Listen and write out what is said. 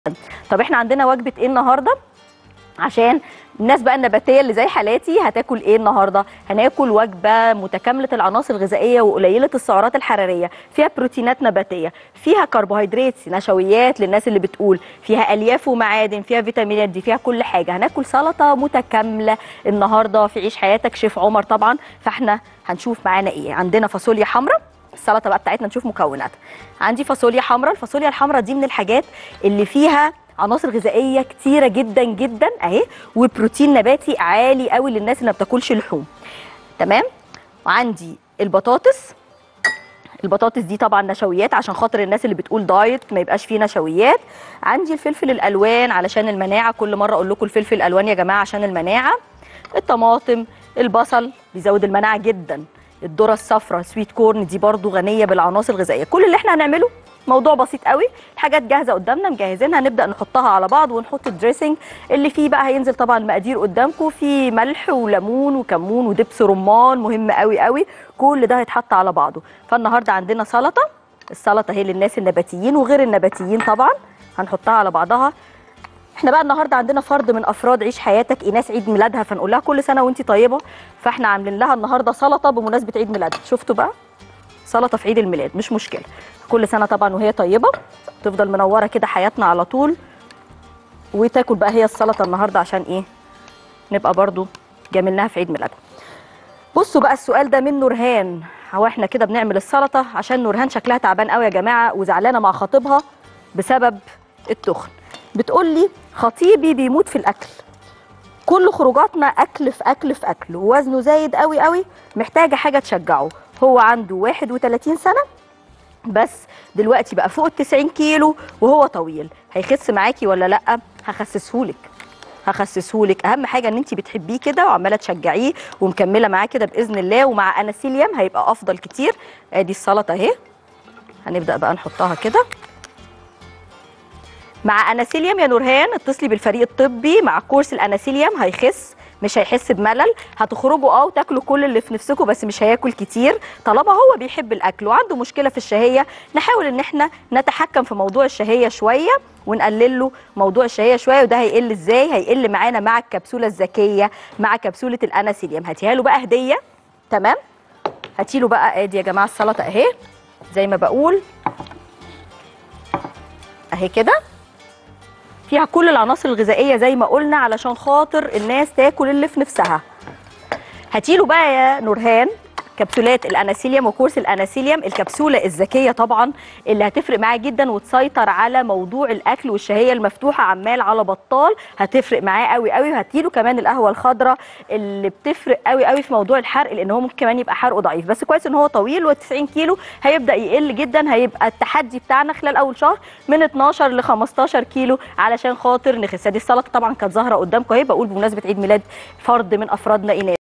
طب احنا عندنا وجبه ايه النهارده عشان الناس بقى النباتيه اللي زي حالاتي هتاكل ايه النهارده هناكل وجبه متكامله العناصر الغذائيه وقليله السعرات الحراريه فيها بروتينات نباتيه فيها كربوهيدرات نشويات للناس اللي بتقول فيها الياف ومعادن فيها فيتامينات دي فيها كل حاجه هناكل سلطه متكامله النهارده في عيش حياتك شيف عمر طبعا فاحنا هنشوف معانا ايه عندنا فاصوليا حمراء السلطه بقى بتاعتنا نشوف مكوناتها عندي فاصوليا حمراء الفاصوليا الحمراء دي من الحاجات اللي فيها عناصر غذائيه كتيره جدا جدا اهي وبروتين نباتي عالي قوي للناس اللي ما بتاكلش لحوم تمام وعندي البطاطس البطاطس دي طبعا نشويات عشان خاطر الناس اللي بتقول دايت ما يبقاش فيه نشويات عندي الفلفل الالوان علشان المناعه كل مره اقول لكم الفلفل الالوان يا جماعه عشان المناعه الطماطم البصل بيزود المناعه جدا الذره الصفراء سويت كورن دي برضو غنيه بالعناصر الغذائيه كل اللي احنا هنعمله موضوع بسيط قوي الحاجات جاهزه قدامنا مجهزينها نبدا نحطها على بعض ونحط الدريسنج اللي فيه بقى هينزل طبعا المقادير قدامكم في ملح وليمون وكمون ودبس رمان مهم قوي قوي كل ده هيتحط على بعضه فالنهارده عندنا سلطه السلطه هي للناس النباتيين وغير النباتيين طبعا هنحطها على بعضها احنا بقى النهارده عندنا فرد من افراد عيش حياتك ايناس عيد ميلادها فنقول لها كل سنه وانت طيبه فاحنا عاملين لها النهارده سلطه بمناسبه عيد ميلادها شفتوا بقى سلطه في عيد الميلاد مش مشكله كل سنه طبعا وهي طيبه تفضل منوره كده حياتنا على طول وتاكل بقى هي السلطه النهارده عشان ايه نبقى برضو جاملناها في عيد ميلادها بصوا بقى السؤال ده من نورهان هو احنا كده بنعمل السلطه عشان نورهان شكلها تعبان قوي يا جماعه وزعلانه مع خطيبها بسبب التخن بتقول لي خطيبي بيموت في الاكل كل خروجاتنا اكل في اكل في اكل ووزنه زايد قوي قوي محتاجه حاجه تشجعه هو عنده 31 سنه بس دلوقتي بقى فوق ال 90 كيلو وهو طويل هيخس معاكي ولا لا هخسسهولك هخسسهولك اهم حاجه ان انت بتحبيه كده وعماله تشجعيه ومكمله معاه كده باذن الله ومع اناسيليوم هيبقى افضل كتير ادي السلطه اهي هنبدا بقى نحطها كده مع اناسيليوم يا نورهان اتصلي بالفريق الطبي مع كورس الاناسيليوم هيخس مش هيحس بملل هتخرجوا اه وتاكلوا كل اللي في نفسكم بس مش هياكل كتير طالما هو بيحب الاكل وعنده مشكله في الشهيه نحاول ان احنا نتحكم في موضوع الشهيه شويه ونقلل له موضوع الشهيه شويه وده هيقل ازاي هيقل معانا مع الكبسوله الذكيه مع كبسوله الاناسيليوم هاتيها له بقى هديه تمام هاتي له بقى ادي يا جماعه السلطه اهي زي ما بقول اهي كده فيها كل العناصر الغذائيه زي ما قلنا علشان خاطر الناس تاكل اللي في نفسها هاتيله بقى يا نورهان كبسولات الاناسيليوم وكورس الاناسيليوم الكبسوله الذكيه طبعا اللي هتفرق معاه جدا وتسيطر على موضوع الاكل والشهيه المفتوحه عمال على بطال هتفرق معاه قوي قوي وهاتيله كمان القهوه الخضراء اللي بتفرق قوي قوي في موضوع الحرق لان هو ممكن كمان يبقى حرقه ضعيف بس كويس ان هو طويل و90 كيلو هيبدا يقل جدا هيبقى التحدي بتاعنا خلال اول شهر من 12 ل 15 كيلو علشان خاطر نخس دي السلطه طبعا كانت ظاهره قدامكم اهي بقول بمناسبه عيد ميلاد فرد من افرادنا ايناس